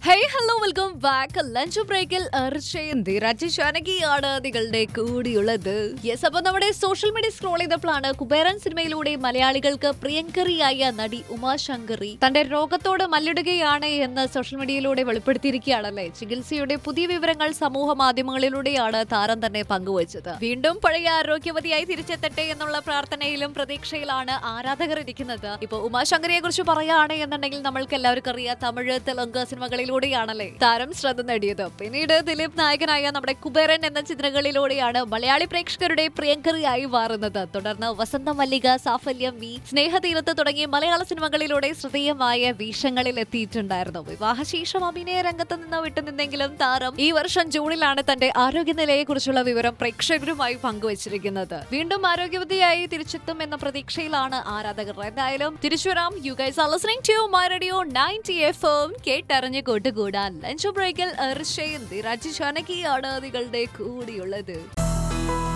hey hello welcome back lunch ബ്രേക്കിൽ രാജേഷ് ജാനകിയാണ് നിങ്ങളുടെ കൂടിയുള്ളത് yes അപ്പൊ നമ്മുടെ സോഷ്യൽ മീഡിയ സ്ക്രോൾ ചെയ്തപ്പോഴാണ് കുബേരൻ സിനിമയിലൂടെ മലയാളികൾക്ക് പ്രിയങ്കരിയായ നടി ഉമാശങ്കറി തന്റെ രോഗത്തോട് മല്ലിടുകയാണ് എന്ന് സോഷ്യൽ മീഡിയയിലൂടെ വെളിപ്പെടുത്തിയിരിക്കുകയാണല്ലേ ചികിത്സയുടെ പുതിയ വിവരങ്ങൾ സമൂഹ മാധ്യമങ്ങളിലൂടെയാണ് താരം തന്നെ പങ്കുവച്ചത് വീണ്ടും പഴയ ആരോഗ്യവതിയായി തിരിച്ചെത്തട്ടെ എന്നുള്ള പ്രാർത്ഥനയിലും പ്രതീക്ഷയിലാണ് ആരാധകർ ഇരിക്കുന്നത് ഇപ്പൊ ഉമാശങ്കറിയെ കുറിച്ച് പറയുകയാണ് എന്നുണ്ടെങ്കിൽ നമ്മൾക്ക് എല്ലാവർക്കും അറിയാം തമിഴ് തെലുങ്ക് സിനിമകളിലൂടെയാണല്ലേ താരം ശ്രദ്ധ നേടിയത് പിന്നീട് ദിലീപ് നായകനായ നമ്മുടെ കുബേരൻ എന്ന ചിത്രങ്ങളിലൂടെയാണ് മലയാളി പ്രേക്ഷകരുടെ പ്രിയങ്കരിയായി മാറുന്നത് തുടർന്ന് വസന്ത മല്ലിക സാഫല്യം വി സ്നേഹതീരത്ത് തുടങ്ങിയ മലയാള സിനിമകളിലൂടെ ശ്രദ്ധേയമായ വേഷങ്ങളിൽ എത്തിയിട്ടുണ്ടായിരുന്നു വിവാഹശേഷം അഭിനയ രംഗത്ത് നിന്ന് വിട്ടുനിന്നെങ്കിലും താരം ഈ വർഷം ജൂണിലാണ് തന്റെ ആരോഗ്യനിലയെ കുറിച്ചുള്ള വിവരം പ്രേക്ഷകരുമായി പങ്കുവച്ചിരിക്കുന്നത് വീണ്ടും ആരോഗ്യവതിയായി തിരിച്ചെത്തും എന്ന പ്രതീക്ഷയിലാണ് ആരാധകർ എന്തായാലും തിരിച്ചുവരാം you guys are listening to my radio 90 FM കേട്ടറിഞ്ഞ് കൂട്ടുകൂടാൻ ലഞ്ച് ബ്രേക്കിൽ അർഷയും രാജി ജാനകിയാണ് നിങ്ങളുടെ കൂടിയുള്ളത്